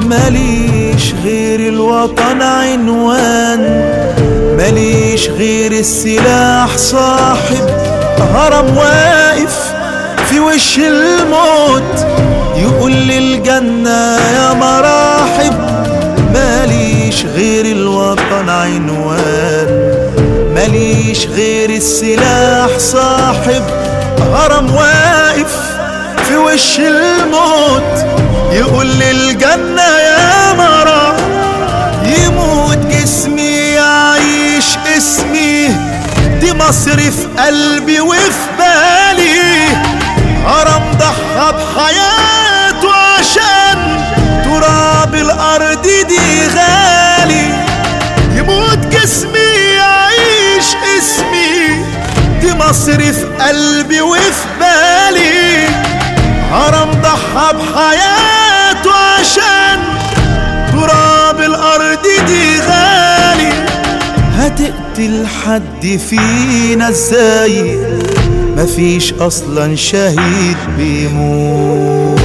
ماليش غير الوطن عنوان ماليش غير السلاح صاحب هرم واقف في وش الموت يقول للجنة يا مراحب ماليش غير الوطن عنوان ماليش غير السلاح صاحب هرم واقف في وش الموت يقول للجنة يا مرا يموت جسمي يعيش اسمي دي مصر في قلبي وفي بالي هرم ضحى بحياته عشان تراب الأرض دي غالي يموت جسمي يعيش اسمي دي مصر في قلبي وفي بالي هرم ضحى بحياته عشان تراب الأرض دي غالي هتقتل حد فينا ازاي مفيش أصلا شهيد بيموت